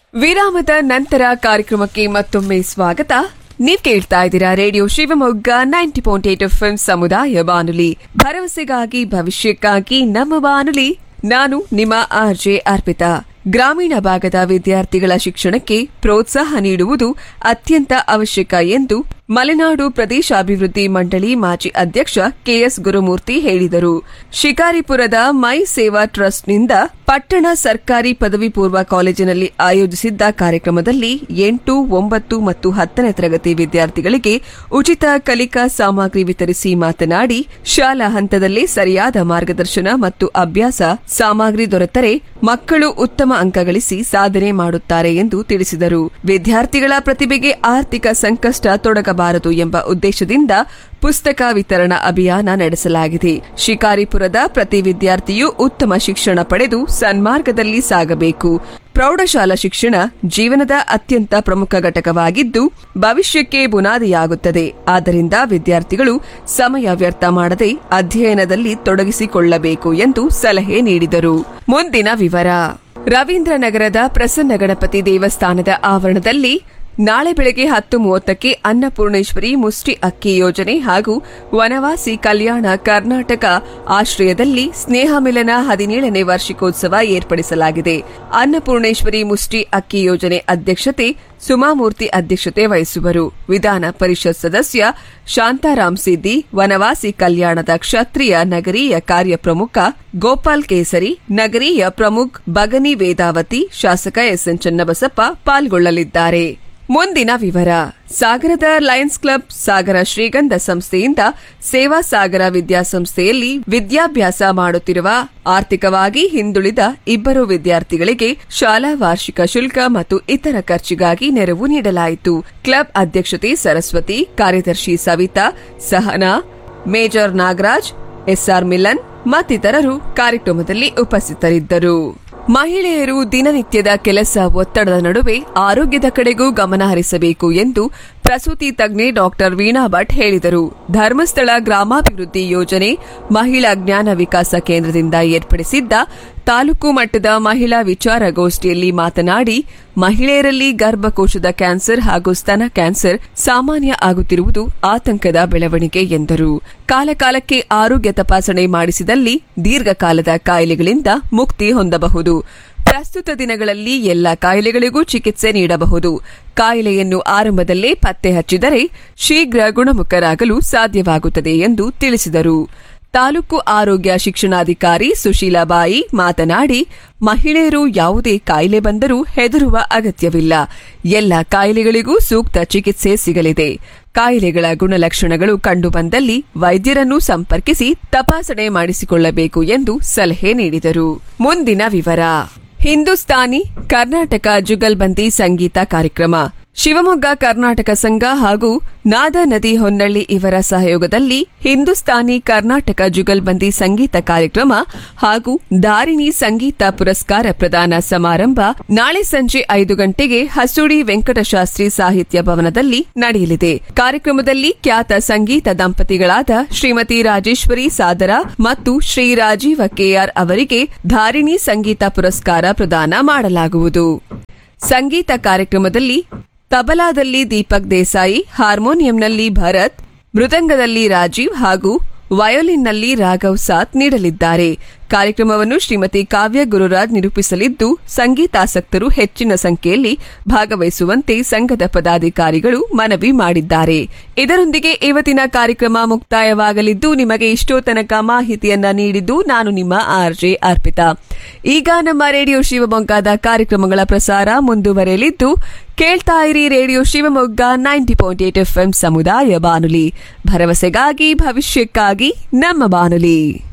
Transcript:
ವಿರಾಮದ ನಂತರ ಕಾರ್ಯಕ್ರಮಕ್ಕೆ ಮತ್ತೊಮ್ಮೆ ಸ್ವಾಗತ ನೀವ್ ಕೇಳ್ತಾ ಇದ್ದೀರಾ radio Shivamogga ninety point eight F ಸಮುದಾಯ ಬಾನುಲಿ ಭರವಸೆಗಾಗಿ ಭವಿಷ್ಯಕ್ಕಾಗಿ ನಮ್ಮ ಬಾನುಲಿ ನಾನು ನಿಮ್ಮ ಆರ್ಜೆ ಅರ್ಪಿತಾ ಗ್ರಾಮೀಣ ಭಾಗದ ವಿದ್ಯಾರ್ಥಿಗಳ ಶಿಕ್ಷಣಕ್ಕೆ ಪ್ರೋತ್ಸಾಹ ನೀಡುವುದು ಅತ್ಯಂತ ಅವಶ್ಯಕ ಎಂದು ಮಲೆನಾಡು ಪ್ರದೇಶಾಭಿವೃದ್ಧಿ ಮಂಡಳಿ ಮಾಜಿ ಅಧ್ಯಕ್ಷ ಕೆಎಸ್ ಗುರುಮೂರ್ತಿ ಹೇಳಿದರು ಶಿಕಾರಿಪುರದ ಮೈ ಸೇವಾ ಟ್ರಸ್ಟ್ನಿಂದ ಪಟ್ಟಣ ಸರ್ಕಾರಿ ಪದವಿ ಪೂರ್ವ ಕಾಲೇಜಿನಲ್ಲಿ ಆಯೋಜಿಸಿದ್ದ ಕಾರ್ಯಕ್ರಮದಲ್ಲಿ ಎಂಟು ಒಂಬತ್ತು ಮತ್ತು ಹತ್ತನೇ ತರಗತಿ ವಿದ್ಯಾರ್ಥಿಗಳಿಗೆ ಉಚಿತ ಕಲಿಕಾ ಸಾಮಗ್ರಿ ವಿತರಿಸಿ ಮಾತನಾಡಿ ಶಾಲಾ ಹಂತದಲ್ಲೇ ಸರಿಯಾದ ಮಾರ್ಗದರ್ಶನ ಮತ್ತು ಅಭ್ಯಾಸ ಸಾಮಗ್ರಿ ದೊರೆತರೆ ಮಕ್ಕಳು ಉತ್ತಮ ಅಂಕ ಗಳಿಸಿ ಸಾಧನೆ ಮಾಡುತ್ತಾರೆ ಎಂದು ತಿಳಿಸಿದರು ವಿದ್ಯಾರ್ಥಿಗಳ ಪ್ರತಿಭೆಗೆ ಆರ್ಥಿಕ ಸಂಕಷ್ಟ ತೊಡಗಬಾರದು ಎಂಬ ಉದ್ದೇಶದಿಂದ ಪುಸ್ತಕ ವಿತರಣಾ ಅಭಿಯಾನ ನಡೆಸಲಾಗಿದೆ ಶಿಕಾರಿಪುರದ ಪ್ರತಿ ವಿದ್ಯಾರ್ಥಿಯೂ ಉತ್ತಮ ಶಿಕ್ಷಣ ಪಡೆದು ಸನ್ಮಾರ್ಗದಲ್ಲಿ ಸಾಗಬೇಕು ಪ್ರೌಢಶಾಲಾ ಶಿಕ್ಷಣ ಜೀವನದ ಅತ್ಯಂತ ಪ್ರಮುಖ ಘಟಕವಾಗಿದ್ದು ಭವಿಷ್ಯಕ್ಕೆ ಬುನಾದಿಯಾಗುತ್ತದೆ ಆದ್ದರಿಂದ ವಿದ್ಯಾರ್ಥಿಗಳು ಸಮಯ ವ್ಯರ್ಥ ಮಾಡದೆ ಅಧ್ಯಯನದಲ್ಲಿ ತೊಡಗಿಸಿಕೊಳ್ಳಬೇಕು ಎಂದು ಸಲಹೆ ನೀಡಿದರು ಮುಂದಿನ ವಿವರ ರವೀಂದ್ರನಗರದ ಪ್ರಸನ್ನ ಗಣಪತಿ ದೇವಸ್ಥಾನದ ಆವರಣದಲ್ಲಿ ನಾಳೆ ಬೆಳಗ್ಗೆ ಹತ್ತು ಮೂವತ್ತಕ್ಕೆ ಅನ್ನಪೂರ್ಣೇಶ್ವರಿ ಮುಷ್ಟಿ ಅಕ್ಕಿ ಯೋಜನೆ ಹಾಗೂ ವನವಾಸಿ ಕಲ್ಯಾಣ ಕರ್ನಾಟಕ ಆಶ್ರಯದಲ್ಲಿ ಸ್ನೇಹ ಮಿಲನ ಹದಿನೇಳನೇ ವಾರ್ಷಿಕೋತ್ಸವ ಏರ್ಪಡಿಸಲಾಗಿದೆ ಅನ್ನಪೂರ್ಣೇಶ್ವರಿ ಮುಷ್ಟಿ ಅಕ್ಕಿ ಯೋಜನೆ ಅಧ್ಯಕ್ಷತೆ ಸುಮಾಮೂರ್ತಿ ಅಧ್ಯಕ್ಷತೆ ವಹಿಸುವರು ವಿಧಾನ ಪರಿಷತ್ ಸದಸ್ಯ ಶಾಂತಾರಾಮ್ ಸಿದ್ದಿ ವನವಾಸಿ ಕಲ್ಯಾಣದ ಕ್ಷತ್ರಿಯ ನಗರೀಯ ಕಾರ್ಯ ಪ್ರಮುಖ ಗೋಪಾಲ್ ಕೇಸರಿ ನಗರೀಯ ಪ್ರಮುಖ್ ಬಗನಿ ವೇದಾವತಿ ಶಾಸಕ ಎಸ್ಎನ್ ಚನ್ನಬಸಪ್ಪ ಪಾಲ್ಗೊಳ್ಳಲಿದ್ದಾರೆ ಮುಂದಿನ ವಿವರ ಸಾಗರದ ಲಯನ್ಸ್ ಕ್ಲಬ್ ಸಾಗರ ಶ್ರೀಗಂಧ ಸಂಸ್ಥೆಯಿಂದ ಸೇವಾ ಸಾಗರ ವಿದ್ಯಾಸಂಸ್ಥೆಯಲ್ಲಿ ವಿದ್ಯಾಭ್ಯಾಸ ಮಾಡುತ್ತಿರುವ ಆರ್ಥಿಕವಾಗಿ ಹಿಂದುಳಿದ ಇಬ್ಬರು ವಿದ್ಯಾರ್ಥಿಗಳಿಗೆ ಶಾಲಾ ವಾರ್ಷಿಕ ಶುಲ್ಕ ಮತ್ತು ಇತರ ಖರ್ಚಿಗಾಗಿ ನೆರವು ನೀಡಲಾಯಿತು ಕ್ಲಬ್ ಅಧ್ಯಕ್ಷತೆ ಸರಸ್ವತಿ ಕಾರ್ಯದರ್ಶಿ ಸವಿತಾ ಸಹನಾ ಮೇಜರ್ ನಾಗರಾಜ್ ಎಸ್ಆರ್ ಮಿಲನ್ ಮತ್ತಿತರರು ಕಾರ್ಯಕ್ರಮದಲ್ಲಿ ಉಪಸ್ಥಿತರಿದ್ದರು ಮಹಿಳೆಯರು ದಿನನಿತ್ಯದ ಕೆಲಸ ಒತ್ತಡದ ನಡುವೆ ಆರೋಗ್ಯದ ಕಡೆಗೂ ಗಮನ ಹರಿಸಬೇಕು ಎಂದು ಪ್ರಸೂತಿ ತಜ್ಞೆ ಡಾಕ್ಟರ್ ವೀಣಾ ಭಟ್ ಹೇಳಿದರು ಧರ್ಮಸ್ಥಳ ಗ್ರಾಮಾಭಿವೃದ್ಧಿ ಯೋಜನೆ ಮಹಿಳಾ ಜ್ಞಾನ ವಿಕಾಸ ಕೇಂದ್ರದಿಂದ ಏರ್ಪಡಿಸಿದ್ದ ತಾಲೂಕು ಮಟ್ಟದ ಮಹಿಳಾ ವಿಚಾರಗೋಷ್ಠಿಯಲ್ಲಿ ಮಾತನಾಡಿ ಮಹಿಳೆಯರಲ್ಲಿ ಗರ್ಭಕೋಶದ ಕ್ಯಾನ್ಸರ್ ಹಾಗೂ ಸ್ತನ ಕ್ಯಾನ್ಸರ್ ಸಾಮಾನ್ಯ ಆಗುತ್ತಿರುವುದು ಆತಂಕದ ಬೆಳವಣಿಗೆ ಎಂದರು ಕಾಲಕಾಲಕ್ಕೆ ಆರೋಗ್ಯ ತಪಾಸಣೆ ಮಾಡಿಸಿದಲ್ಲಿ ದೀರ್ಘಕಾಲದ ಕಾಯಿಲೆಗಳಿಂದ ಮುಕ್ತಿ ಹೊಂದಬಹುದು ಪ್ರಸ್ತುತ ದಿನಗಳಲ್ಲಿ ಎಲ್ಲ ಕಾಯಿಲೆಗಳಿಗೂ ಚಿಕಿತ್ಸೆ ನೀಡಬಹುದು ಕಾಯಿಲೆಯನ್ನು ಆರಂಭದಲ್ಲೇ ಪತ್ತೆ ಹಚ್ಚಿದರೆ ಶೀಘ್ರ ಗುಣಮುಖರಾಗಲು ಸಾಧ್ಯವಾಗುತ್ತದೆ ಎಂದು ತಿಳಿಸಿದರು ತಾಲೂಕು ಆರೋಗ್ಯ ಶಿಕ್ಷಣಾಧಿಕಾರಿ ಸುಶೀಲಾಬಾಯಿ ಮಾತನಾಡಿ ಮಹಿಳೆಯರು ಯಾವುದೇ ಕಾಯಿಲೆ ಬಂದರೂ ಹೆದರುವ ಅಗತ್ಯವಿಲ್ಲ ಎಲ್ಲ ಕಾಯಿಲೆಗಳಿಗೂ ಸೂಕ್ತ ಚಿಕಿತ್ಸೆ ಸಿಗಲಿದೆ ಕಾಯಿಲೆಗಳ ಗುಣಲಕ್ಷಣಗಳು ಕಂಡುಬಂದಲ್ಲಿ ವೈದ್ಯರನ್ನು ಸಂಪರ್ಕಿಸಿ ತಪಾಸಣೆ ಮಾಡಿಸಿಕೊಳ್ಳಬೇಕು ಎಂದು ಸಲಹೆ ನೀಡಿದರು ಮುಂದಿನ ವಿವರ ಹಿಂದೂಸ್ತಾನಿ ಕರ್ನಾಟಕ ಜುಗಲ್ಬಂದಿ ಸಂಗೀತ ಕಾರ್ಯಕ್ರಮ ಶಿವಮೊಗ್ಗ ಕರ್ನಾಟಕ ಸಂಘ ಹಾಗೂ ನಾದ ನದಿ ಹೊನ್ನಳ್ಳಿ ಇವರ ಸಹಯೋಗದಲ್ಲಿ ಹಿಂದೂಸ್ತಾನಿ ಕರ್ನಾಟಕ ಜುಗಲ್ಬಂದಿ ಸಂಗೀತ ಕಾರ್ಯಕ್ರಮ ಹಾಗೂ ದಾರಿಣಿ ಸಂಗೀತ ಪುರಸ್ಕಾರ ಪ್ರದಾನ ಸಮಾರಂಭ ನಾಳೆ ಸಂಜೆ ಐದು ಗಂಟೆಗೆ ಹಸುಡಿ ವೆಂಕಟಶಾಸ್ತ್ರಿ ಸಾಹಿತ್ಯ ಭವನದಲ್ಲಿ ನಡೆಯಲಿದೆ ಕಾರ್ಯಕ್ರಮದಲ್ಲಿ ಖ್ಯಾತ ಸಂಗೀತ ದಂಪತಿಗಳಾದ ಶ್ರೀಮತಿ ರಾಜೇಶ್ವರಿ ಸಾದರ ಮತ್ತು ಶ್ರೀ ರಾಜೀವ ಕೆಆರ್ ಅವರಿಗೆ ಧಾರಿಣಿ ಸಂಗೀತ ಪುರಸ್ಕಾರ ಪ್ರದಾನ ಮಾಡಲಾಗುವುದು ಸಂಗೀತ ಕಾರ್ಯಕ್ರಮದಲ್ಲಿ ತಬಲಾದಲ್ಲಿ ದೀಪಕ್ ದೇಸಾಯಿ ಹಾರ್ಮೋನಿಯಂನಲ್ಲಿ ಭರತ್ ಮೃದಂಗದಲ್ಲಿ ರಾಜೀವ್ ಹಾಗೂ ವಯೋಲಿನ್ನಲ್ಲಿ ರಾಘವ್ ಸಾಥ್ ನೀಡಲಿದ್ದಾರೆ ಕಾರ್ಯಕ್ರಮವನ್ನು ಶ್ರೀಮತಿ ಕಾವ್ಯ ಗುರುರಾಜ್ ನಿರೂಪಿಸಲಿದ್ದು ಸಂಗೀತಾಸಕ್ತರು ಹೆಚ್ಚಿನ ಸಂಖ್ಯೆಯಲ್ಲಿ ಭಾಗವಹಿಸುವಂತೆ ಸಂಘದ ಪದಾಧಿಕಾರಿಗಳು ಮನವಿ ಮಾಡಿದ್ದಾರೆ ಇದರೊಂದಿಗೆ ಇವತ್ತಿನ ಕಾರ್ಯಕ್ರಮ ಮುಕ್ತಾಯವಾಗಲಿದ್ದು ನಿಮಗೆ ಇಷ್ಟೋ ತನಕ ಮಾಹಿತಿಯನ್ನ ನೀಡಿದ್ದು ನಾನು ನಿಮ್ಮ ಆರ್ಜೆ ಅರ್ಪಿತಾ ಈಗ ನಮ್ಮ ರೇಡಿಯೋ ಶಿವಮೊಗ್ಗದ ಕಾರ್ಯಕ್ರಮಗಳ ಪ್ರಸಾರ ಮುಂದುವರೆಯಲಿದ್ದು ಕೇಳ್ತಾ ಇರಿ radio Shivamogga ninety point eight FM ಸಮುದಾಯ ಬಾನುಲಿ ಭರವಸೆಗಾಗಿ ಭವಿಷ್ಯಕ್ಕಾಗಿ ನಮ್ಮ ಬಾನುಲಿ